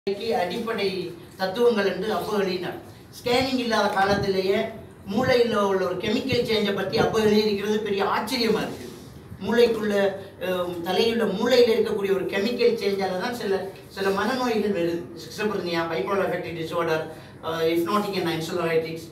மூளைக்கு அடிப்படை தத்துவங்கள் என்று அப்போ எழுதினார் ஸ்கேனிங் இல்லாத காலத்திலேயே மூளையில் உள்ள ஒரு கெமிக்கல் சேஞ்சை பற்றி அப்போ எழுதியிருக்கிறது பெரிய ஆச்சரியமா இருக்கு மூளைக்குள்ள அஹ், தலையுள்ள மூளையில் இருக்கக்கூடிய ஒரு கெமிக்கல் சேஞ்சால தான் சில சில மனநோய்கள் வருது schizophrenia bipolar affective disorder hypnotic and ஐன்சுலரைட்டிக்ஸ்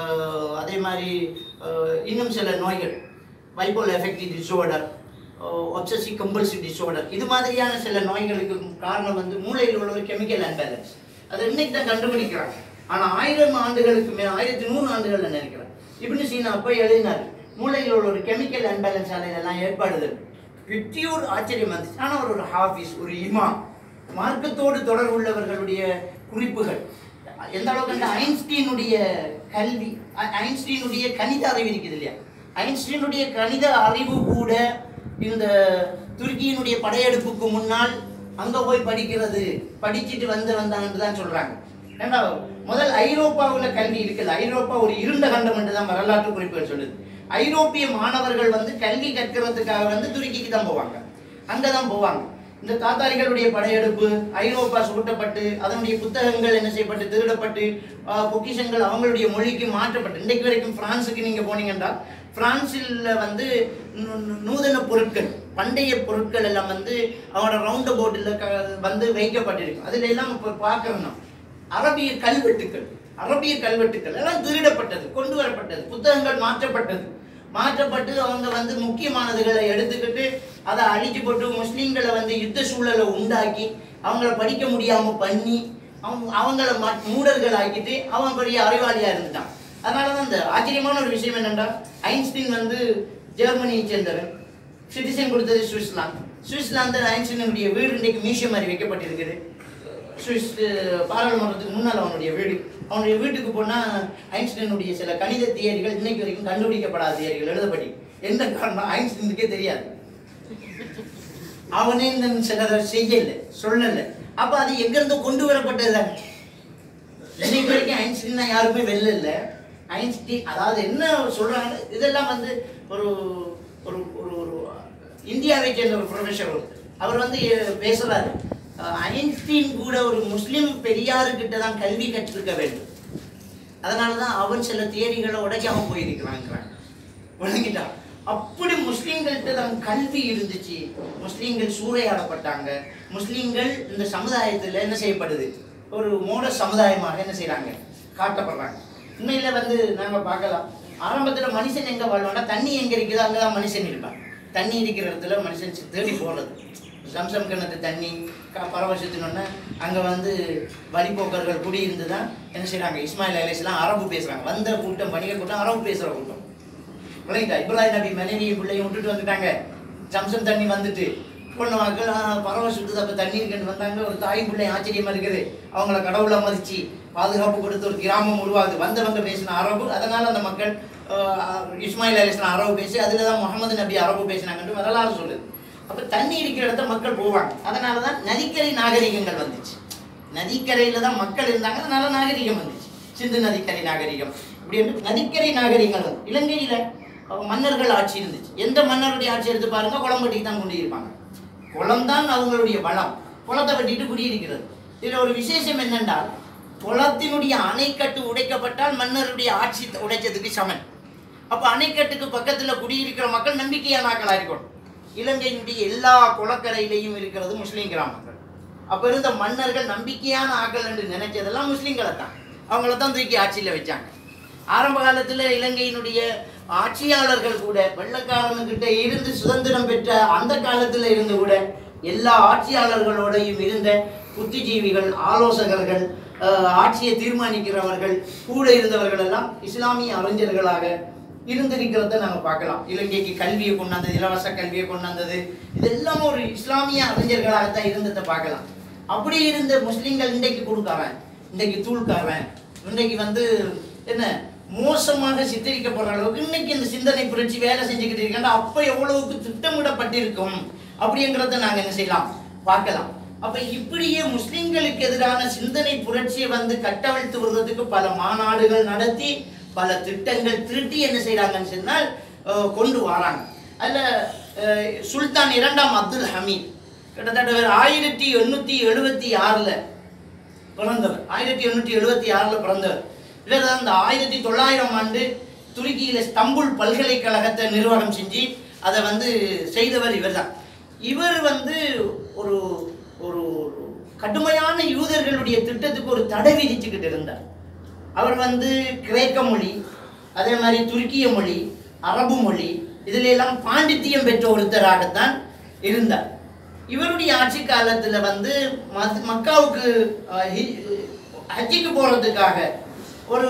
அதே மாதிரி அஹ், இன்னும் சில நோய்கள் bipolar affective disorder obsessive compulsive disorder இது மாதிரியான சில நோய்களுக்கு காரணம் வந்து மூளையில் உள்ள ஒரு கெமிக்கல் அன்பேலன்ஸ் அதை இன்னைக்கு தான் கண்டுபிடிக்கிறாங்க ஆனால் ஆயிரம் ஆண்டுகளுக்கு மேல் ஆயிரத்தி நூறு ஆண்டுகள் நினைக்கிறேன் இப்படின்னு சீனா அப்போ எழுதினார் மூளையில் உள்ள ஒரு கெமிக்கல் அன்பேலன்ஸால இதெல்லாம் ஏற்படுதல் பெற்றியூர் ஆச்சரியம் வந்துச்சு ஆனால் அவர் ஒரு ஹாஃபிஸ் ஒரு இமா மார்க்கத்தோடு தொடர்புள்ளவர்களுடைய குறிப்புகள் எந்த அளவுக்கு அந்த ஐன்ஸ்டீனுடைய கல்வி ஐ- ஐன்ஸ்டீனுடைய கணித அறிவு இருக்குது இல்லையா ஐன்ஸ்டீனுடைய கணித அறிவு கூட இந்த துருக்கியினுடைய படையெடுப்புக்கு முன்னால் அங்க போய் படிக்கிறது படிச்சுட்டு வந்து வந்தாங்கன்னு தான் சொல்றாங்க ஏன்னா முதல் ஐரோப்பாவுல கல்வி இருக்குல்ல ஐரோப்பா ஒரு இருண்ட கண்டம் என்று தான் வரலாற்று குறிப்புகள் சொல்லுது ஐரோப்பிய மாணவர்கள் வந்து கல்வி கற்கிறதுக்காக வந்து துருக்கிக்கு தான் போவாங்க அங்கே தான் போவாங்க இந்த தாத்தாரிகளுடைய படையெடுப்பு ஐரோப்பா சுருட்டப்பட்டு அதனுடைய புத்தகங்கள் என்ன செய்யப்பட்டு திருடப்பட்டு ஆஹ், பொக்கிஷங்கள் அவங்களுடைய மொழிக்கு மாற்றப்பட்டு இன்றைக்கு வரைக்கும் பிரான்ஸுக்கு நீங்க போனீங்கன்னா பிரான்சில் வந்து நூ- நூ- நூதன பொருட்கள் பண்டைய பொருட்கள் எல்லாம் வந்து அவனோட ரவுண்ட் போட்டில் வந்து வைக்கப்பட்டிருக்கு அதுல எல்லாம் இப்போ பார்க்கறோம் நாம். அரபிய கல்வெட்டுக்கள் அரபிய கல்வெட்டுக்கள் எல்லாம் திருடப்பட்டது கொண்டு வரப்பட்டது புத்தகங்கள் மாற்றப்பட்டது மாற்றப்பட்டு அவங்க வந்து முக்கியமானதுகளை எடுத்துக்கிட்டு அதை அழிச்சு போட்டு முஸ்லீம்களை வந்து யுத்த சூழலை உண்டாக்கி அவங்கள படிக்க முடியாம பண்ணி அவங்க அவங்கள ம- மூடர்கள் ஆக்கிட்டு அவன் பெரிய அறிவாளியா இருந்துட்டான் அதனால தான் இந்த ஆச்சரியமான ஒரு விஷயம் என்னென்னா ஐன்ஸ்டீன் வந்து ஜெர்மனியை சேர்ந்தவன் சிட்டிசன் கொடுத்தது சுவிட்சர்லாந்து சுவிட்சர்லாந்து ஐன்ஸ்டீனுடைய வீடு இன்றைக்கு மியூசியம் மாதிரி வைக்கப்பட்டிருக்குது சுவிஸ் அஹ், பாராளுமன்றத்துக்கு முன்னால் அவனுடைய வீடு அவனுடைய வீட்டுக்கு போனால் ஐன்ஸ்டீனுடைய சில கணித தியரிகள் இன்னைக்கு வரைக்கும் கண்டுபிடிக்கப்படாத தியரிகள் எழுதப்படி எந்த காரணம் ஐன்ஸ்டீனுக்கே தெரியாது அவனே இந்த சிலதை செய்யல சொல்லல அப்ப அது எங்கிருந்து கொண்டு வரப்பட்டது தானே இன்னைக்கு வரைக்கும் ஐன்ஸ்டீன் யாருமே வெளில இல்லை ஐன்ஸ்டீன் அதாவது என்ன சொல்றாங்க இதெல்லாம் வந்து ஒரு ஒரு ஒரு ஒரு இந்தியாவை சேர்ந்த ஒரு ப்ரொஃபஸர் ஒருத்தர் அவர் வந்து எ- பேசுறாரு அஹ், ஐன்ஸ்டீன் கூட ஒரு முஸ்லிம் பெரியாருக்கிட்ட தான் கல்வி கற்றிருக்க வேண்டும் அதனால தான் அவன் சில தியரிகளை உடைக்காம போயிருக்கிறாங்கிறாங்க விளங்கிட்டான் அப்படி முஸ்லீம்கள்ட்ட தான் கல்வி இருந்துச்சு முஸ்லீம்கள் சூறையாடப்பட்டாங்க முஸ்லீம்கள் இந்த சமுதாயத்தில் என்ன செய்யப்படுது ஒரு மூட சமுதாயமாக என்ன செய்றாங்க காட்டப்படுறாங்க உண்மையில வந்து நாங்க பார்க்கலாம் ஆரம்பத்துல மனுஷன் எங்க வாழ்வானா தண்ணி எங்க இருக்குதோ அங்கதான் மனுஷன் இருப்பான் தண்ணி இருக்கிற இடத்துல மனுஷன் சி- தேடி போறது சம்சம் கிணத்து தண்ணி க- பரவசத்தினோடனே அங்க வந்து வழிபோக்கர்கள் குடியிருந்து தான் என்ன செய்றாங்க இஸ்மாயில் அலிஸ்லாம் அரபு பேசுறாங்க வந்த கூட்டம் வணிக கூட்டம் அரபு பேசுற கூட்டம் விளங்கிட்டா இப்ராஹிம் நபி மனைவியும் பிள்ளையும் விட்டுட்டு வந்துட்டாங்க சம்சம் தண்ணி வந்துட்டு பொண்ணு மக்கள் பறவை சுட்டுது அப்போ தண்ணி இருக்குன்னு வந்தாங்க ஒரு தாய் பிள்ளை ஆச்சரியமா இருக்குது அவங்கள கடவுளை மதிச்சு பாதுகாப்பு கொடுத்து ஒரு கிராமம் உருவாகுது வந்தவங்க பேசின அரபு அதனால அந்த மக்கள் ஆஹ், இஸ்மாயில் அலிஸ்லாம் அரபு பேசி அதில் தான் முகமது நபி அரபு பேசினாங்கன்னு வரலாறு சொல்லுது அப்போ தண்ணி இருக்கிற இடத்த மக்கள் போவாங்க அதனால தான் நதிக்கரை நாகரிகங்கள் வந்துச்சு நதிக்கரையில தான் மக்கள் இருந்தாங்க அதனால நாகரிகம் வந்துச்சு சிந்து நதிக்கரை நாகரிகம் இப்படி வந்து நதிக்கரை நாகரிகங்கள் வந்து இலங்கையில அஹ், மன்னர்கள் ஆட்சி இருந்துச்சு எந்த மன்னருடைய ஆட்சி எடுத்து பாருங்க குளம்பட்டிக்கு தான் குடியிருப்பாங்க குளம் தான் அவங்களுடைய வளம் குளத்தை வெட்டிட்டு குடியிருக்கிறது இதுல ஒரு விசேஷம் என்னென்றால் குளத்தினுடைய அணைக்கட்டு உடைக்கப்பட்டால் மன்னருடைய ஆட்சி உடைச்சதுக்கு சமன் அப்ப அணைக்கட்டுக்கு பக்கத்துல குடியிருக்கிற மக்கள் நம்பிக்கையான ஆக்களா இருக்கணும் இலங்கையினுடைய எல்லா குளக்கரையிலையும் இருக்கிறது முஸ்லீம் கிராமங்கள் அப்ப இருந்த மன்னர்கள் நம்பிக்கையான ஆக்கள் என்று நினைச்சதெல்லாம் முஸ்லீம்களை தான் அவங்கள தான் தூக்கி ஆட்சியில வச்சாங்க ஆரம்ப காலத்துல இலங்கையினுடைய ஆட்சியாளர்கள் கூட வெள்ளக்காரனுக்கிட்ட இருந்து சுதந்திரம் பெற்ற அந்த காலத்துல இருந்து கூட எல்லா ஆட்சியாளர்களோடையும் இருந்த புத்திஜீவிகள் ஆலோசகர்கள் அஹ், ஆட்சியை தீர்மானிக்கிறவர்கள் கூட இருந்தவர்கள் எல்லாம் இஸ்லாமிய அறிஞர்களாக இருந்திருக்கிறத நாங்க பார்க்கலாம் இலங்கைக்கு கல்வியை கொண்டாந்தது இலவச கல்வியை கொண்டாந்தது இதெல்லாம் ஒரு இஸ்லாமிய அறிஞர்களாகத்தான் இருந்ததை பார்க்கலாம் அப்படி இருந்த முஸ்லிம்கள் இன்றைக்கு கொடுக்காரன் இன்றைக்கு தூள்காரன் இன்றைக்கு வந்து என்ன மோசமாக சித்தரிக்கப்படுற அளவுக்கு இன்னைக்கு இந்த சிந்தனை புரட்சி வேலை செஞ்சுக்கிட்டு இருக்காங்க அப்ப எவ்வளவுக்கு திட்டமிடப்பட்டிருக்கும் அப்படிங்கிறத நாங்க என்ன செய்யலாம் பார்க்கலாம் அப்ப இப்படியே முஸ்லிம்களுக்கு எதிரான சிந்தனை புரட்சியை வந்து கட்டவிழ்த்து விடுறதுக்கு பல மாநாடுகள் நடத்தி பல திட்டங்கள் திருட்டி என்ன செய்றாங்கன்னு சொன்னால் அஹ், கொண்டு வராங்க அதுல அஹ், சுல்தான் இரண்டாம் அப்துல் ஹமீத் கிட்டத்தட்ட ஒரு ஆயிரத்தி எண்ணூத்தி எழுபத்தி ஆறுல பிறந்தவர் ஆயிரத்தி எண்ணூற்றி எழுபத்தி ஆறில் பிறந்தவர் இவர் தான் இந்த ஆயிரத்தி தொள்ளாயிரம் ஆண்டு துருக்கியில் ஸ்தம்புல் பல்கலைக்கழகத்தை நிர்வாகம் செஞ்சு அதை வந்து செய்தவர் இவர்தான் இவர் வந்து ஒரு ஒரு கடுமையான யூதர்களுடைய திட்டத்துக்கு ஒரு தடை விதிச்சுக்கிட்டு இருந்தார் அவர் வந்து கிரேக்க மொழி அதே மாதிரி துருக்கிய மொழி அரபு மொழி இதில் எல்லாம் பாண்டித்தியம் பெற்ற ஒருத்தராகத்தான் இருந்தார் இவருடைய ஆட்சி காலத்துல வந்து மத்- மக்காவுக்கு அஹ், ஹி- ஹஜ்ஜிக்கு போறதுக்காக ஒரு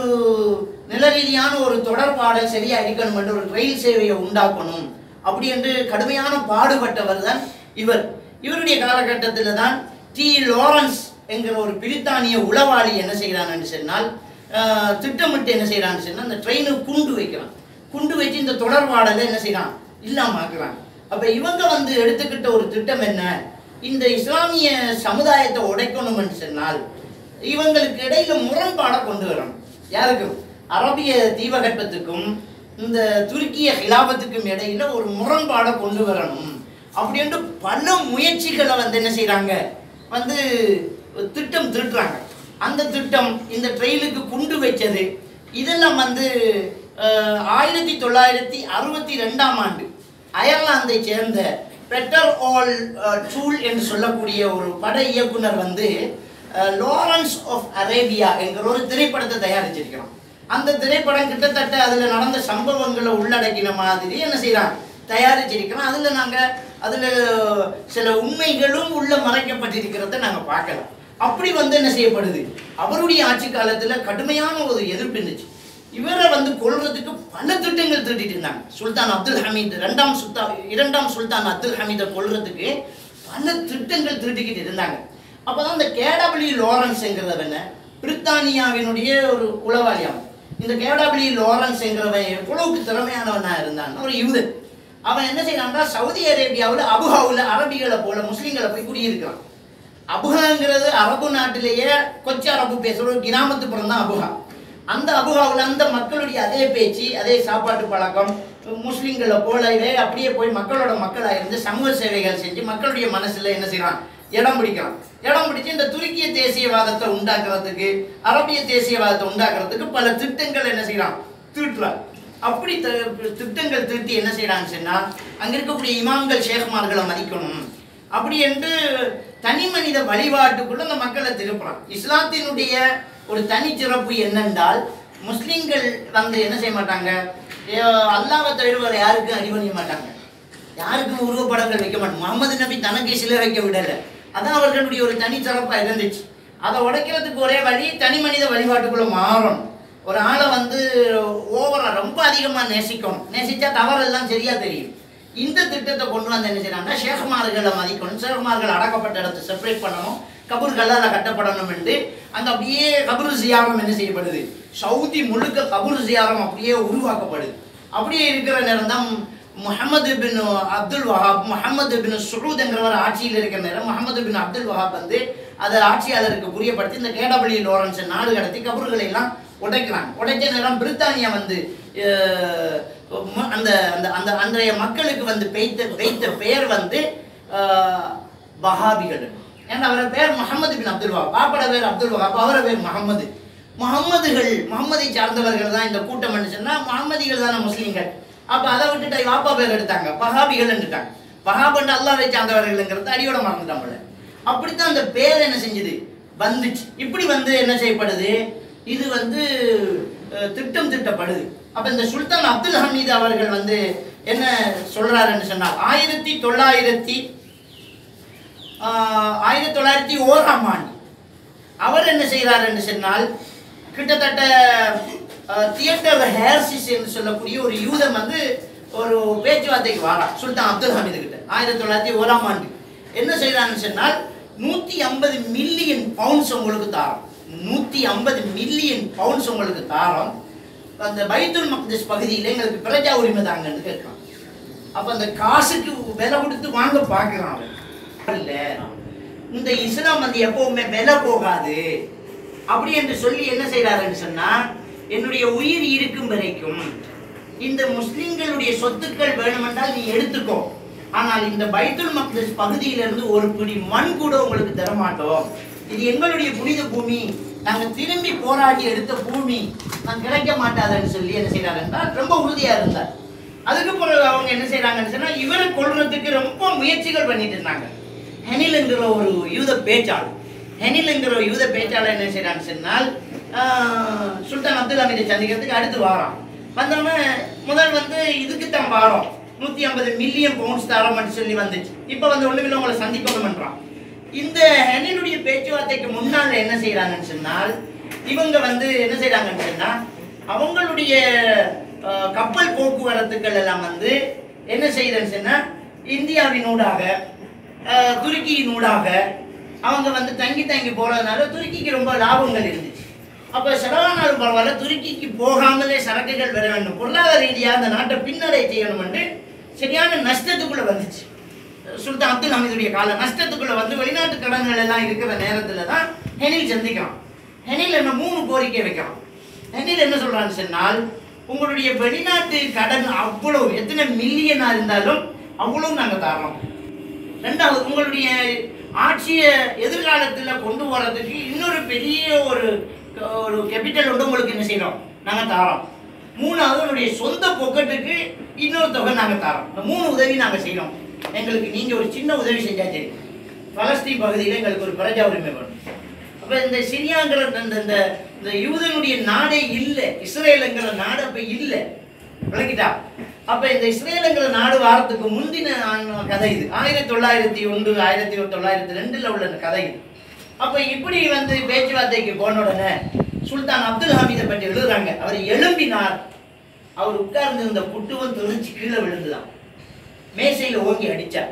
நில ரீதியான ஒரு தொடர்பாடை சரியா இருக்கணும் என்று ஒரு ரயில் சேவையை உண்டாக்கணும் அப்படி என்று கடுமையான பாடுபட்டவர் தான் இவர் இவருடைய காலகட்டத்தில் தான் டி லாரன்ஸ் என்கிற ஒரு பிரித்தானிய உளவாளி என்ன செய்கிறான் என்று சொன்னால் அஹ், திட்டமிட்டு என்ன செய்கிறான்னு சொன்னால் அந்த ட்ரெயினுக்கு குண்டு வைக்கிறான் குண்டு வச்சு இந்த தொடர்பாடலை என்ன செய்யறான் இல்லாம ஆக்குறான் அப்ப இவங்க வந்து எடுத்துக்கிட்ட ஒரு திட்டம் என்ன இந்த இஸ்லாமிய சமுதாயத்தை உடைக்கணும்னு சொன்னால் இவங்களுக்கு இடையில முரண்பாடை கொண்டு வரணும் யாருக்கும் அரபிய தீபகற்பத்துக்கும் இந்த துருக்கிய ஹிலாபத்துக்கும் இடையில ஒரு முரண்பாடை கொண்டு வரணும் அப்படின்ட்டு பல முயற்சிகளை வந்து என்ன செய்றாங்க வந்து திட்டம் திருட்டுறாங்க அந்த திட்டம் இந்த ட்ரெயிலுக்கு குண்டு வச்சது இதெல்லாம் வந்து அஹ், ஆயிரத்தி தொள்ளாயிரத்தி அறுபத்தி ரெண்டாம் ஆண்டு அயர்லாந்தை சேர்ந்த பெட்டர் ஆல் டூல் என்று சொல்லக்கூடிய ஒரு பட இயக்குனர் வந்து அஹ், லாரன்ஸ் ஆஃப் அரேபியா என்கிற ஒரு திரைப்படத்தை தயாரிச்சிருக்கிறான் அந்த திரைப்படம் கிட்டத்தட்ட அதில் நடந்த சம்பவங்களை உள்ளடக்கின மாதிரி என்ன செய்கிறான் தயாரிச்சிருக்கிறோம் அதில் நாங்கள் அதில் சில உண்மைகளும் உள்ள மறைக்கப்பட்டிருக்கிறத நாங்கள் பார்க்கலாம் அப்படி வந்து என்ன செய்யப்படுது அவருடைய ஆட்சி காலத்தில் கடுமையான ஒரு எதிர்ப்பு இருந்துச்சு இவரை வந்து கொல்றதுக்கு பல திட்டங்கள் தீட்டிட்டு இருந்தாங்க சுல்தான் அப்துல் ஹமீத் இரண்டாம் சுல்தான் இரண்டாம் சுல்தான் அப்துல் ஹமீதை கொல்றதுக்கு பல திட்டங்கள் தீட்டிக்கிட்டு இருந்தாங்க அப்பதான் இந்த கேடபிள்யூ லாரன்ஸ்ங்கிறவன பிரித்தானியாவினுடைய ஒரு உளவாளி அவன் இந்த கேடபிள்யூ லாரன்ஸ்ங்கிறவன் எவ்வளவுக்கு திறமையானவனா இருந்தான் ஒரு யூதன் அவன் என்ன செய்யறான்னா சவுதி அரேபியாவில் அபுஹாவில் அரபிகளை போல முஸ்லீம்களை போய் குடியிருக்கிறான் அபுகாங்கிறது அரபு நாட்டிலேயே கொச்சி அரபு பேசுகிற ஒரு கிராமத்து புறம் தான் அபுகா அந்த அபுகாவில் அந்த மக்களுடைய அதே பேச்சு அதே சாப்பாட்டு பழக்கம் முஸ்லீம்களை போலவே அப்படியே போய் மக்களோட மக்களாக இருந்து சமூக சேவைகள் செஞ்சு மக்களுடைய மனசுல என்ன செய்றான் இடம் பிடிக்கிறான் இடம் பிடிச்சு இந்த துருக்கிய தேசியவாதத்தை உண்டாக்குறதுக்கு அரபிய தேசியவாதத்தை உண்டாக்குறதுக்கு பல திட்டங்கள் என்ன செய்றான் தீட்டுறான் அப்படி த- திட்டங்கள் தீட்டி என்ன செய்றான்னு சொன்னா அங்க இருக்கக்கூடிய இமாம்கள் ஷேக்மார்களை மதிக்கணும் அப்படி என்று தனி மனித வழிபாட்டுக்குள்ள அந்த மக்களை திருப்புறான் இஸ்லாத்தினுடைய ஒரு தனிச்சிறப்பு என்னென்றால் முஸ்லிம்கள் வந்து என்ன செய்ய மாட்டாங்க ஏ, அல்லாஹ்வை தவிர வேற யாருக்கும் அடிபணிய மாட்டாங்க யாருக்கும் உருவப்படங்கள் வைக்க மாட்டாங்க முகமது நபி தனக்கு சிலை வைக்க விடலை அதான் அவர்களுடைய ஒரு தனிச்சிறப்பா இருந்துச்சு அதை உடைக்கிறதுக்கு ஒரே வழி தனி மனித வழிபாட்டுக்குள்ள மாறணும் ஒரு ஆளை வந்து ஓவரா ரொம்ப அதிகமா நேசிக்கணும் நேசிச்சா தவறெல்லாம் சரியா தெரியும் இந்த திட்டத்தை கொண்டு வந்து என்ன செய்யறாங்கன்னா ஷேகுமார்களை மதிக்கணும் ஷேகுமார்கள் அடக்கப்பட்ட இடத்தை செப்பரேட் பண்ணணும் கபூர் கல்லால கட்டப்படணும் என்று அங்க அப்படியே கபூர் ஜியாரம் என்ன செய்யப்படுது சவுதி முழுக்க கபூர் ஜியாரம் அப்படியே உருவாக்கப்படுது அப்படியே இருக்கிற நேரம் தான் முகமது பின் அப்துல் வஹாப் முகமது பின் சுரூத்ங்கிறவர் ஆட்சியில் இருக்கிற நேரம் முகமது பின் அப்துல் வஹாப் வந்து அதை ஆட்சியாளருக்கு புரியப்படுத்தி இந்த கேடபிள்யூ லாரன்ஸை நாடு கடத்தி கபறுகளை எல்லாம் உடைக்கிறாங்க உடைச்ச நேரம் பிரித்தானியா வந்து அஹ், ம- அந்த அந்த அந்த அன்றைய மக்களுக்கு வந்து பெய்த பெய்த பெயர் வந்து அஹ், வஹாபிகள் ஏன்னா அவர பேர் முகமது பின் அப்துல் வஹாப் பாப்பட பேர் அப்துல் வஹாப் அவர பேர் முகமது முகம்மதுகள் முகமதை சார்ந்தவர்கள் தான் இந்த கூட்டம் சொன்னா முகமதிகள் தானே முஸ்லீம்கள் அப்ப அதை விட்டுட்டு வாப்பா பேர் எடுத்தாங்க வஹாபிகள் எடுத்தாங்க வஹாபண்டு அல்லாவை சார்ந்தவர்கள்ங்கிறது அடியோட மறந்துட்டாங்க அப்படித்தான் அந்த பேர் என்ன செஞ்சது வந்துச்சு இப்படி வந்து என்ன செய்யப்படுது இது வந்து அஹ், திட்டம் திட்டப்படுது அப்ப இந்த சுல்தான் அப்துல் ஹமீது அவர்கள் வந்து என்ன சொல்றாருன்னு சொன்னால் ஆயிரத்தி தொள்ளாயிரத்தி ஆஹ், ஆயிரத்தி தொள்ளாயிரத்தி ஓராம் ஆண்டு அவர் என்ன செய்கிறார் என்று சொன்னால் கிட்டத்தட்ட தியேட்டர் ஹேர்சிஸ் என்று சொல்லக்கூடிய ஒரு யூதன் வந்து ஒரு பேச்சுவார்த்தைக்கு வாரான் சுல்தான் அப்துல் ஹமீது கிட்ட ஆயிரத்தி தொள்ளாயிரத்தி ஓராம் ஆண்டு என்ன செய்கிறான்னு சொன்னால் நூற்றி ஐம்பது மில்லியன் பவுண்ட்ஸ் உங்களுக்கு தாரோம் நூற்றி ஐம்பது மில்லியன் பவுண்ட்ஸ் உங்களுக்கு தாரோம் அந்த பைத்துல் மக்திஸ் பகுதியில் எங்களுக்கு பிரஜா உரிமை தாங்கன்னு கேட்குறான் அப்ப அந்த காசுக்கு விலை கொடுத்து வாங்க பார்க்குறான் அவன் இல்ல இந்த இஸ்லாம் வந்து எப்பவுமே விலை போகாது அப்படி என்று சொல்லி என்ன செய்யறாருன்னு சொன்னா என்னுடைய உயிர் இருக்கும் வரைக்கும் இந்த முஸ்லிம்களுடைய சொத்துக்கள் வேணுமென்றால் நீ எடுத்துக்கோ ஆனால் இந்த பைத்துல் மக்தஸ் பகுதியிலிருந்து ஒரு பிடி மண் கூட உங்களுக்கு தரமாட்டோம் இது எங்களுடைய புனித பூமி நாங்க திரும்பி போராடி எடுத்த பூமி நான் கிடைக்க மாட்டாதுன்னு சொல்லி என்ன செய்யறாரு என்றால் ரொம்ப உறுதியா இருந்தார் அதுக்கு பிறகு அவங்க என்ன செய்றாங்கன்னு சொன்னா இவரை கொல்றதுக்கு ரொம்ப முயற்சிகள் பண்ணிட்டு இருந்தாங்க ஹெனில்ங்கிற ஒரு யூத பேச்சாளர் ஹெனில்ங்கிற ஒரு யூத பேச்சாளர் என்ன செய்றான்னு சொன்னால் ஆஹ், சுல்தான் அப்துல் ஹமீதை சந்திக்கிறதுக்கு அடுத்து வாரான் வந்தோடனே முதல் வந்து இதுக்கு தான் வாரம் நூத்தி ஐம்பது மில்லியன் பவுண்ட்ஸ் தரோம்னு சொல்லி வந்துச்சு இப்போ வந்து ஒண்ணுமில்ல உங்களை சந்திக்கணும்ன்றான் இந்த ஹெனிலுடைய பேச்சுவார்த்தைக்கு முன்னால் என்ன செய்றாங்கன்னு சொன்னால் இவங்க வந்து என்ன செய்றாங்கன்னு சொன்னா அவங்களுடைய அஹ், கப்பல் போக்குவரத்துக்கள் எல்லாம் வந்து என்ன செய்யுதுன்னு சொன்னா இந்தியாவினூடாக அஹ், துருக்கியினூடாக அவங்க வந்து தங்கி தங்கி போறதுனால துருக்கிக்கு ரொம்ப லாபங்கள் இருந்துச்சு அப்ப செலவானாலும் பரவாயில்ல துருக்கிக்கு போகாமலே சரக்குகள் வர வேண்டும் பொருளாதார ரீதியாக அந்த நாட்டை பின்னடை செய்யணும் என்று சரியான நஷ்டத்துக்குள்ள வந்துச்சு சுல்தான் அப்துல் ஹமீதுடைய கால நஷ்டத்துக்குள்ள வந்து வெளிநாட்டு கடன்கள் எல்லாம் இருக்கிற நேரத்துல தான் ஹெனில் சந்திக்கிறான் ஹெனில் என்ன மூணு கோரிக்கை வைக்கிறான் ஹெனில் என்ன சொல்றான்னு சொன்னால் உங்களுடைய வெளிநாட்டு கடன் அவ்வளவு எத்தனை மில்லியனா இருந்தாலும் அவ்வளவு நாங்க தரோம் ரெண்டாவது உங்களுடைய ஆட்சியை எதிர்காலத்துல கொண்டு போறதுக்கு இன்னொரு பெரிய ஒரு ஒரு கேபிட்டல் வந்து உங்களுக்கு என்ன செய்யறோம் நாங்க தாரோம் மூணாவது உங்களுடைய சொந்த பொக்கெட்டுக்கு இன்னொரு தொகை நாங்க தாரோம் இந்த மூணு உதவி நாங்க செய்யறோம் எங்களுக்கு நீங்க ஒரு சின்ன உதவி செஞ்சா சரி பலஸ்தீன் பகுதியில் எங்களுக்கு ஒரு பிரஜா உரிமை வேணும் அப்ப இந்த சிரியாங்கிற இந்த இந்த இந்த யூதனுடைய நாடே இல்லை இஸ்ரேலுங்கிற நாடு அப்ப இல்லை விளக்கிட்டா அப்ப இந்த இஸ்ரேலுங்கிற நாடு வாரத்துக்கு முந்தின ஆண்டு கதை இது ஆயிரத்தி தொள்ளாயிரத்தி ஒன்று ஆயிரத்தி தொள்ளாயிரத்தி ரெண்டுல உள்ள இந்த கதை இது அப்ப இப்படி வந்து பேச்சுவார்த்தைக்கு போன உடனே சுல்தான் அப்துல் ஹமீதை பற்றி எழுதுறாங்க அவர் எழும்பினார் அவர் உட்கார்ந்து இந்த புட்டுவம் தெரிஞ்சு கீழே விழுந்துதான் மேசையில ஓங்கி அடிச்சார்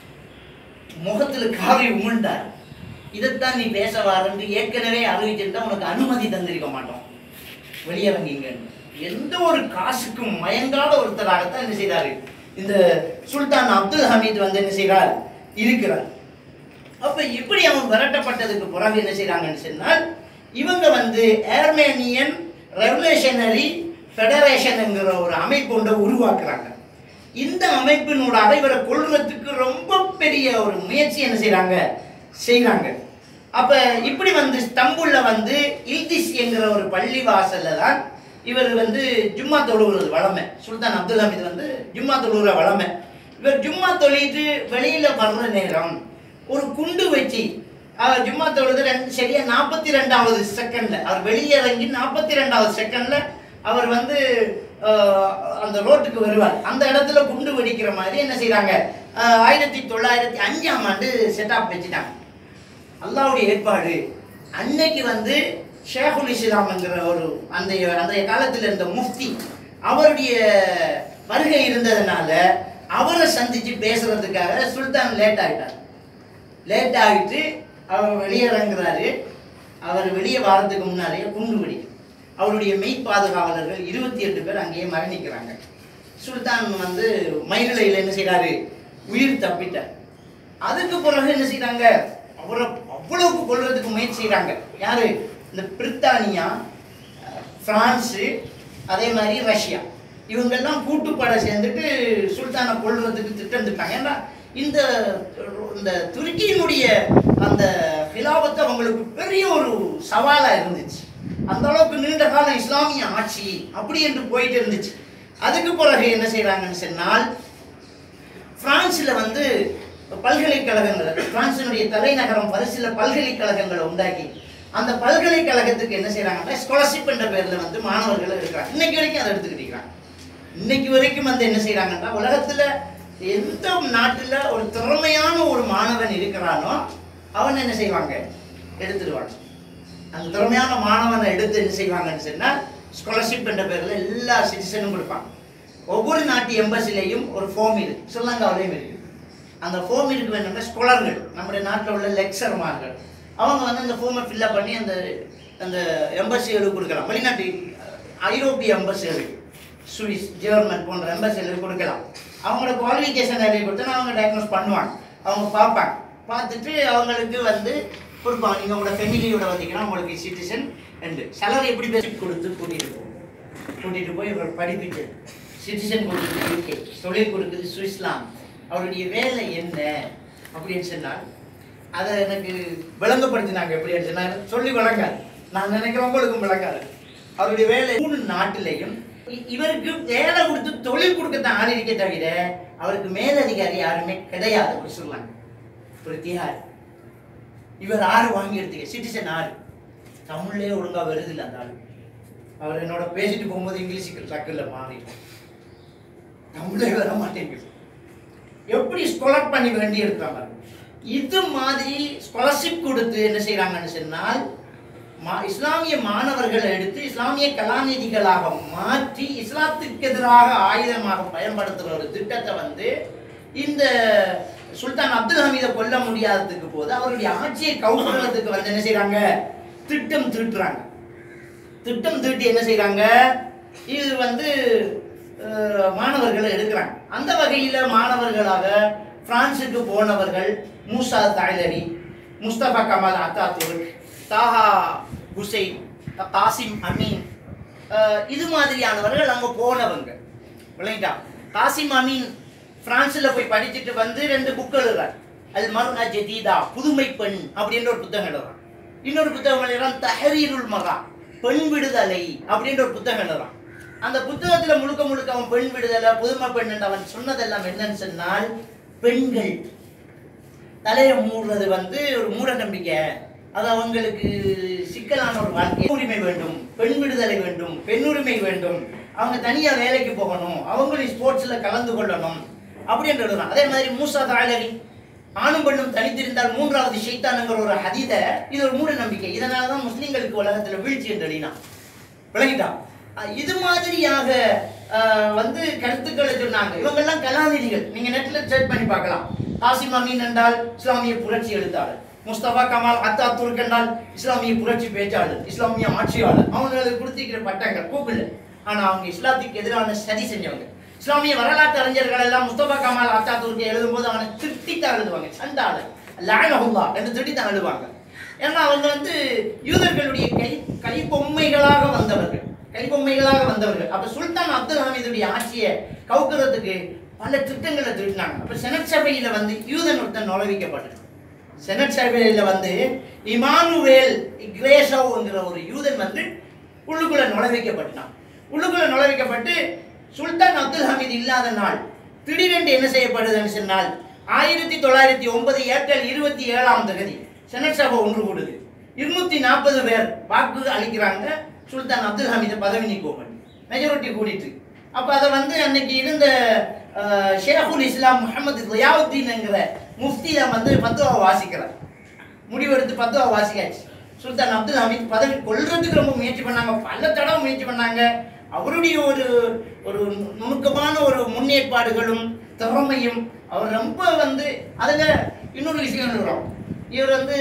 முகத்துல காவி உமிழ்ந்தார் இதைத்தான் நீ பேச வாரன்னு ஏற்கனவே அறிவிச்சிருந்தா உனக்கு அனுமதி தந்திருக்க மாட்டோம் வெளியே வந்தீங்கன்னு எந்த ஒரு காசுக்கும் மயங்காத ஒருத்தராகத்தான் என்ன செய்றாரு இந்த சுல்தான் அப்துல் ஹமீத் வந்து என்ன செய்றார் இருக்கிறார் அப்ப இப்படி அவன் விரட்டப்பட்டதுக்கு பிறகு என்ன செய்றாங்கன்னு சொன்னால் இவங்க வந்து ஏர்மேனியன் ரெவல்யூஷனரி ஃபெடரேஷன்ங்கிற ஒரு அமைப்பு ஒன்றை உருவாக்குறாங்க இந்த அமைப்பினூடாக இவரை கொள்றதுக்கு ரொம்ப பெரிய ஒரு முயற்சி என்ன செய்றாங்க செய்றாங்க அப்ப இப்படி வந்து ஸ்தம்புல்ல வந்து இல்திஸ் என்கிற ஒரு பள்ளி வாசல்ல தான் இவர் வந்து ஜும்மா தொழுகிறது வளமை சுல்தான் அப்துல் ஹமீத் வந்து ஜும்மா தொழுகிற வளமை இவர் ஜும்மா தொழிட்டு வெளியில வர்ற நேரம் ஒரு குண்டு வச்சு அவர் ஜும்மா தொழுது ரெண்டு சரியா நாற்பத்தி ரெண்டாவது செகண்ட்ல அவர் வெளியே இறங்கி நாற்பத்தி ரெண்டாவது செகண்ட்ல அவர் வந்து ஆஹ், அந்த ரோட்டுக்கு வருவார் அந்த இடத்துல குண்டு வெடிக்கிற மாதிரி என்ன செய்றாங்க ஆஹ், ஆயிரத்தி தொள்ளாயிரத்தி அஞ்சாம் ஆண்டு செட்டப் வச்சுட்டாங்க அல்லாவுடைய ஏற்பாடு அன்னைக்கு வந்து ஷேகுல் இஸ்லாம்ங்கிற ஒரு அந்த அந்த காலத்தில் இருந்த முஃப்தி அவருடைய வருகை இருந்ததுனால அவரை சந்திச்சு பேசுறதுக்காக சுல்தான் லேட் ஆயிட்டார் லேட் ஆகிட்டு அவர் வெளியிறங்குறாரு அவர் வெளியே வாரத்துக்கு முன்னாலேயே குண்டு வெடிக்கும் அவருடைய மெய் பாதுகாவலர்கள் இருபத்தி எட்டு பேர் அங்கேயே மரணிக்கிறாங்க சுல்தான் வந்து மயிலையில் என்ன செய்றாரு உயிர் தப்பிட்டார் அதுக்கு பிறகு என்ன செய்றாங்க அவரை அவ்வளவுக்கு கொல்றதுக்கு முயற்சி செய்றாங்க யாரு இந்த பிரித்தானியா அஹ், பிரான்ஸு அதே மாதிரி ரஷ்யா இவங்கெல்லாம் கூட்டுப்படை சேர்ந்துட்டு சுல்தானை கொல்றதுக்கு திட்டமிட்டாங்க ஏன்னா இந்த இந்த துருக்கியினுடைய அந்த ஹிலாபத்து அவங்களுக்கு பெரிய ஒரு சவாலா இருந்துச்சு அந்த அளவுக்கு நீண்ட காலம் இஸ்லாமிய ஆட்சி அப்படி என்று போயிட்டு இருந்துச்சு அதுக்கு பிறகு என்ன செய்றாங்கன்னு சொன்னால் பிரான்ஸ்ல வந்து பல்கலைக்கழகங்கள் பிரான்சினுடைய தலைநகரம் பரிசில் பல்கலைக்கழகங்களை உண்டாக்கி அந்த பல்கலைக்கழகத்துக்கு என்ன செய்றாங்கன்னா ஸ்காலர்ஷிப் என்ற பேர்ல வந்து மாணவர்கள் இருக்கிறாங்க இன்னைக்கு வரைக்கும் அதை எடுத்துக்கிட்டு இருக்கிறாங்க இன்னைக்கு வரைக்கும் வந்து என்ன செய்றாங்கன்னா உலகத்துல எந்த நாட்டுல ஒரு திறமையான ஒரு மாணவன் இருக்கிறானோ அவன் என்ன செய்வாங்க எடுத்துடுவாங்க அந்த திறமையான மாணவனை எடுத்து என்ன செய்வாங்கன்னு சொன்னா ஸ்காலர்ஷிப் என்ற பேர்ல எல்லா சிட்டிசனும் கொடுப்பாங்க ஒவ்வொரு நாட்டு எம்பசிலையும் ஒரு ஃபார்ம் இருக்கு ஸ்ரீலங்காவிலையும் இருக்கு அந்த ஃபார்ம் இருக்கு வேணும்னா ஸ்காலர்கள் நம்முடைய நாட்டில் உள்ள லெக்சர்மார்கள் அவங்க வந்து அந்த ஃபார்மை ஃபில்அப் பண்ணி அந்த அந்த எம்பசிகளுக்கு கொடுக்கலாம் வெளிநாட்டு ஐரோப்பிய எம்பசிகளுக்கு சுவிஸ் ஜெர்மன் போன்ற எம்பசிகளுக்கு கொடுக்கலாம் அவங்களோட குவாலிஃபிகேஷன் நிறைய கொடுத்தா அவங்க டயக்னோஸ் பண்ணுவாங்க அவங்க பார்ப்பாங்க பார்த்துட்டு அவங்களுக்கு வந்து கொடுப்பாங்க நீங்கள் உங்களோட ஃபெமிலியோட வந்தீங்கன்னா உங்களுக்கு சிட்டிசன் ரெண்டு சேலரி எப்படி பேசி கொடுத்து கூட்டிகிட்டு போகும் கூட்டிகிட்டு போய் இவர் படிப்பிட்டு சிட்டிசன் கொடுக்குது யூகே தொழில் கொடுக்குது சுவிஸ்லாந்து அவருடைய வேலை என்ன அப்படின்னு சொன்னால் அதை எனக்கு விளங்கப்படுத்தினாங்க எப்படி நான் சொல்லி விளங்காது நான் நினைக்கிறேன் உங்களுக்கும் விளங்காது அவருடைய வேலை மூணு நாட்டிலையும் இ- இவருக்கு வேலை கொடுத்து தொழில் கொடுக்கத்தான் ஆள் இருக்க தவிர அவருக்கு மேலதிகாரி யாருமே கிடையாது அப்படி சொல்லுவாங்க ஒரு தியார் இவர் ஆறு வாங்கி எடுத்துக்க சிட்டிசன் ஆறு தமிழ்லயே ஒழுங்கா வருது இல்லை அந்த ஆளு அவர் என்னோட பேசிட்டு போகும்போது இங்கிலீஷுக்கு டக்குல மாறி தமிழே வர மாட்டேங்குது எப்படி ஸ்காலர் பண்ணி வேண்டி எடுத்தாங்க இது மாதிரி ஸ்காலர்ஷிப் கொடுத்து என்ன செய்றாங்கன்னு சொன்னால் மா- இஸ்லாமிய மாணவர்களை எடுத்து இஸ்லாமிய கலாநிதிகளாக மாற்றி இஸ்லாத்துக்கு எதிராக ஆயுதமாக பயன்படுத்துகிற ஒரு திட்டத்தை வந்து இந்த சுல்தான் அப்துல் ஹமீதை கொல்ல முடியாததுக்கு போது அவருடைய ஆட்சியை கவுக்கிறதுக்கு வந்து என்ன செய்றாங்க திட்டம் தீட்டுறாங்க திட்டம் தீட்டி என்ன செய்றாங்க இது வந்து அஹ், மாணவர்களை எடுக்கிறாங்க அந்த வகையில மாணவர்களாக பிரான்சுக்கு போனவர்கள் மூசா தாய்லரி முஸ்தபா கமால் அத்தாதுர்க் தாஹா ஹுசைன் காசிம் அமீன் அஹ், இது மாதிரியானவர்கள் அங்க போனவங்க விளங்கிட்டா காசிம் அமீன் பிரான்ஸ்ல போய் படிச்சுட்டு வந்து ரெண்டு புக் எழுதுறார் அது மருனா ஜதீதா புதுமை பெண் அப்படின்ற ஒரு புத்தகம் எழுதுறான் இன்னொரு புத்தகம் எழுதுறான் தஹரீருல் மகா பெண் விடுதலை அப்படின்ற ஒரு புத்தகம் எழுதுறான் அந்த புத்தகத்துல முழுக்க முழுக்க அவன் பெண் விடுதலை புதுமை பெண் என்று அவன் சொன்னதெல்லாம் என்னன்னு சொன்னால் பெண்கள் தலையை மூடுறது வந்து ஒரு மூட நம்பிக்கை அது அவங்களுக்கு சிக்கலான ஒரு வாழ்க்கை உரிமை வேண்டும் பெண் விடுதலை வேண்டும் பெண் உரிமை வேண்டும் அவங்க தனியா வேலைக்கு போகணும் அவங்களும் ஸ்போர்ட்ஸ்ல கலந்து கொள்ளணும் அப்படின்றது அதே மாதிரி மூசா தாளரி ஆணும் பெண்ணும் தனித்திருந்தால் மூன்றாவது ஷைத்தானுங்கிற ஒரு ஹதீத இது ஒரு மூட நம்பிக்கை இதனால தான் முஸ்லிம்களுக்கு உலகத்துல வீழ்ச்சி என்று அடினா விளங்கிட்டான் அஹ் இது மாதிரியாக அஹ், வந்து கருத்துக்களை சொன்னாங்க இவங்க எல்லாம் கலாநிதிகள் நீங்க நெட்ல சர்ச் பண்ணி பார்க்கலாம் காசிம் அமீன் என்றால் இஸ்லாமிய புரட்சி எழுத்தாளர் முஸ்தபா கமால் அத்தா துர்க் என்றால் இஸ்லாமிய புரட்சி பேச்சாளர் இஸ்லாமிய ஆட்சியாளர் அவங்களுக்கு கொடுத்திருக்கிற பட்டங்கள் கூப்பிடல ஆனா அவங்க இஸ்லாத்துக்கு எதிரான சதி செஞ்சவங்க இஸ்லாமிய வரலாற்று அறிஞர்கள் எல்லாம் முஸ்தபா கமால் அத்தா துர்க்கை எழுதும்போது அவனை திட்டித்தான் எழுதுவாங்க சண்டாளர் லானஹுல்லா என்று திட்டித்தான் எழுதுவாங்க ஏன்னா அவங்க வந்து யூதர்களுடைய கை கை பொம்மைகளாக வந்தவர்கள் கை பொம்மைகளாக வந்தவர்கள் அப்ப சுல்தான் அப்துல் ஹமீதுடைய ஆட்சியை கவுக்கிறதுக்கு பல திட்டங்களை திட்டினாங்க அப்ப செனட் சபையில வந்து யூதன் ஒருத்தன் நுழைவிக்கப்பட்டான் செனட் சபையில வந்து இமானுவேல் இக்ரேஷோங்கிற ஒரு யூதன் வந்து உள்ளுக்குள்ள நுழைவிக்கப்பட்டான் உள்ளுக்குள்ள நுழைவிக்கப்பட்டு சுல்தான் அப்துல் ஹமீது இல்லாத நாள் திடீரென்று என்ன செய்யப்படுதுன்னு சொன்னால் ஆயிரத்தி தொள்ளாயிரத்தி ஒன்பது ஏப்ரல் இருபத்தி ஏழாம் தேதி செனட் சபை ஒன்று கூடுது இருநூத்தி நாற்பது பேர் வாக்கு அளிக்கிறாங்க சுல்தான் அப்துல் ஹமீதை பதவி நீக்கம் பண்ணி மெஜாரிட்டி கூடிட்டு அப்ப அதை வந்து அன்னைக்கு இருந்த அஹ், ஷேகுல் இஸ்லாம் முகமது ரியாவுத்தீன்ங்கிற முஃப்தி தான் வந்து பத்துவா வாசிக்கிறார் முடிவெடுத்து பத்துவா வாசிக்காச்சு சுல்தான் அப்துல் ஹமீத் பதவி கொல்றதுக்கு ரொம்ப முயற்சி பண்ணாங்க பல தடவை முயற்சி பண்ணாங்க அவருடைய ஒரு ஒரு நுணுக்கமான ஒரு முன்னேற்பாடுகளும் திறமையும் அவர் ரொம்ப வந்து அதில் இன்னொரு விஷயம் சொல்கிறோம் இவர் வந்து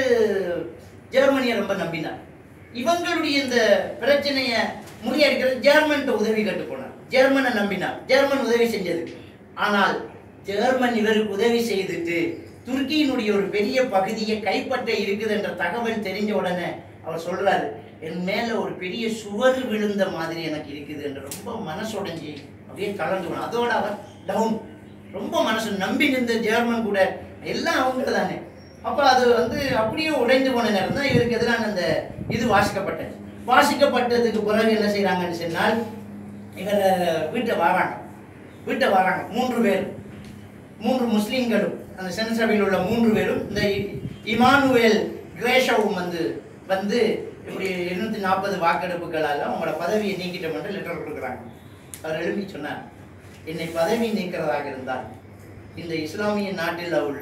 ஜெர்மனியை ரொம்ப நம்பினார் இவங்களுடைய இந்த பிரச்சனையை முறியடிக்கிறது ஜெர்மன்ட்ட உதவி கட்டு போனார் ஜெர்மனை நம்பினார் ஜெர்மன் உதவி செஞ்சது ஆனால் ஜெர்மன் இவருக்கு உதவி செய்துட்டு துருக்கியினுடைய ஒரு பெரிய பகுதியை கைப்பற்ற இருக்குது என்ற தகவல் தெரிஞ்ச உடனே அவர் சொல்றாரு என் மேல ஒரு பெரிய சுவர் விழுந்த மாதிரி எனக்கு இருக்குது என்று ரொம்ப மனசுடைஞ்சி அப்படியே கலந்து போனார். அதோட அவர் டவுன் ரொம்ப மனசு நம்பி நின்ற ஜெர்மன் கூட எல்லாம் அவங்க தானே அப்ப அது வந்து அப்படியே உடைந்து போன நேரம் தான் இவருக்கு எதிரான அந்த இது வாசிக்கப்பட்டது வாசிக்கப்பட்டதுக்கு பிறகு என்ன செய்றாங்கன்னு சொன்னால் இவர் வீட்டை வராங்க வீட்டை வராங்க மூன்று பேர் மூன்று முஸ்லீம்களும் அந்த சென சபையில் உள்ள மூன்று பேரும் இந்த இ- இமானுவேல் கிரேஷவும் வந்து வந்து இப்படி இருநூத்தி நாற்பது வாக்கெடுப்புகளால் அவங்களோட பதவியை நீக்கிட்டோம் என்று லெட்டர் கொடுக்குறாங்க அவர் எழுப்பி சொன்னார் என்னை பதவி நீக்கிறதாக இருந்தால் இந்த இஸ்லாமிய நாட்டில் உள்ள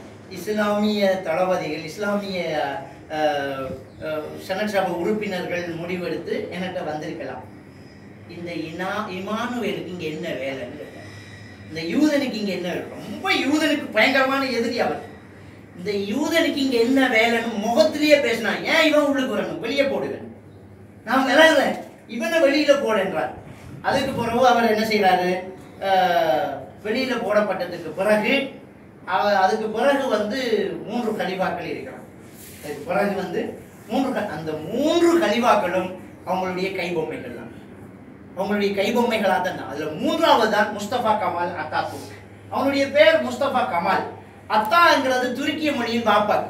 இஸ்லாமிய தளபதிகள் இஸ்லாமிய அஹ், அஹ், செனட் சபை உறுப்பினர்கள் முடிவெடுத்து என்கிட்ட வந்திருக்கலாம் இந்த இனா இமானுவேலுக்கு இங்க என்ன வேலைன்னு கேட்டார். இந்த யூதனுக்கு இங்க என்ன வேலை? ரொம்ப யூதனுக்கு பயங்கரமான எதிரி அவர் இந்த யூதனுக்கு இங்க என்ன வேலைன்னு முகத்திலேயே பேசினான் ஏன் இவன் உள்ளுக்கு வரணும் வெளியே போடுவேன் நான் விலகுறேன் இவனை வெளியில போடுன்றார் அதுக்கு பிறகு அவர் என்ன செய்றாரு அஹ், வெளியில போடப்பட்டதுக்கு பிறகு அவ- அதுக்கு பிறகு வந்து மூன்று கலிவாக்கள் இருக்கிறான் அதுக்கு பிறகு வந்து மூன்று க- அந்த மூன்று கலிவாக்களும் அவங்களுடைய கைபொம்மைகள் தான் அவங்களுடைய கைபொம்மைகளாக தான் அதுல மூன்றாவது தான் முஸ்தபா கமால் அத்தாத்துர்க் அவனுடைய பேர் முஸ்தபா கமால் அத்தாங்கிறது துருக்கிய மொழியின் பாப்பாக்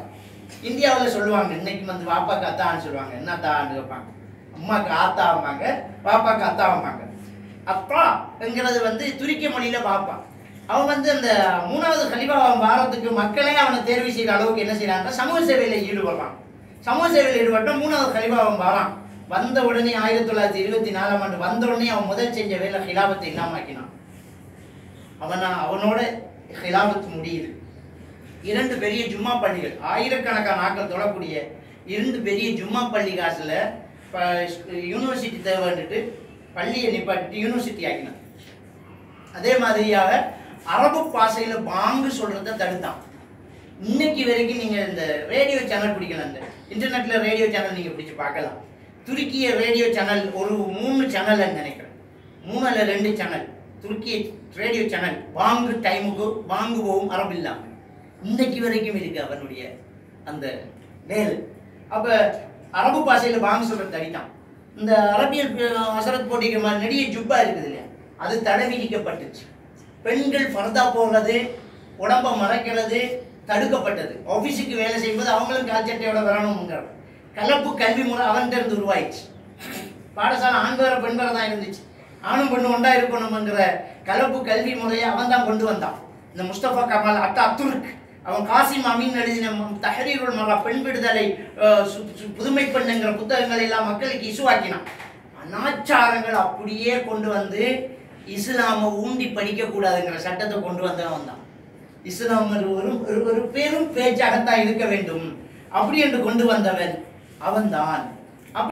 இந்தியாவில் சொல்லுவாங்க இன்னைக்கு வந்து வாப்பாக்கு அத்தான்னு சொல்லுவாங்க என்ன அத்தான்னு கேட்பாங்க அம்மாக்கு ஆத்தாவாங்க பாப்பாக்கு அத்தாவாங்க அப்பாங்கிறது வந்து துருக்கிய மொழியில பாப்பா அவன் வந்து அந்த மூணாவது கலிபா வாரத்துக்கு மக்களே அவனை தேர்வு செய்கிற அளவுக்கு என்ன செய்யறாங்கன்னா சமூக சேவையில் ஈடுபடுறான் சமூக சேவையில் ஈடுபட்ட மூணாவது கலிபா அவன் வரான் வந்த உடனே ஆயிரத்தி தொள்ளாயிரத்தி இருபத்தி நாலாம் ஆண்டு வந்த உடனே அவன் முதல் செஞ்ச வேலை ஹிலாபத்தை இல்லாமக்கினான் அவனா அவனோட ஹிலாபத்து முடியுது இரண்டு பெரிய ஜும்மா பள்ளிகள் ஆயிரக்கணக்கான ஆட்கள் தொழக்கூடிய இரண்டு பெரிய ஜும்மா பள்ளி காசுல யூனிவர்சிட்டி தேவைன்னுட்டு பள்ளியை நிப்பாட்டிட்டு யூனிவர்சிட்டி ஆக்கினான் அதே மாதிரியாக அரபு பாஷையில பாங்கு சொல்றத தடுத்தான் இன்னைக்கு வரைக்கும் நீங்க இந்த ரேடியோ சேனல் பிடிக்கலாம் இந்த இன்டர்நெட்ல ரேடியோ சேனல் நீங்க பிடிச்சு பார்க்கலாம் துருக்கிய ரேடியோ சேனல் ஒரு மூணு சேனல் நினைக்கிறேன் மூணு அல்ல ரெண்டு சேனல் துருக்கிய ரேடியோ சேனல் பாங்கு டைமுக்கு பாங்கு போகும் அரபு இல்லாம இன்னைக்கு வரைக்கும் இருக்கு அவனுடைய அந்த வேலை அப்ப அரபு பாஷையில பாங்கு சொல்றது தடித்தான் இந்த அரபியல் பி- வசரத் போட்டிக்கு மாதிரி நெடிய ஜுப்பா இருக்குது இல்லையா அது தடை விதிக்கப்பட்டுச்சு பெண்கள் ஃபர்தா போடுறது உடம்ப மறைக்கிறது தடுக்கப்பட்டது ஆபீஸுக்கு வேலை செய்யும்போது அவங்களும் கால்சட்டையோட வரணுங்கிற கலப்பு கல்வி முறை அவன்கிட்ட இருந்து உருவாயிடுச்சு பாடசாலை ஆண் வேற பெண் வேற தான் இருந்துச்சு ஆணும் பெண்ணு ஒன்றா இருக்கணுங்கிற கலப்பு கல்வி முறையை அவன் தான் கொண்டு வந்தான் இந்த முஸ்தபா கமால் அத்தா துர்க் அவன் காசிம் அமீன் எழுதின ம- தஹரீருல் மரா பெண் விடுதலை அஹ், சு- சு- புதுமை பெண்ணுங்கிற புத்தகங்களை எல்லாம் மக்களுக்கு இசுவாக்கினான் அனாச்சாரங்கள் அப்படியே கொண்டு வந்து இஸ்லாமை ஊண்டி படிக்கக்கூடாதுங்கிற சட்டத்தை கொண்டு வந்தவன் தான் இஸ்லாம் ஒரு ஒரு- ஒரு பெரும் பேச்சாகத்தான் இருக்க வேண்டும் அப்படி என்று கொண்டு வந்தவன் அவன்தான்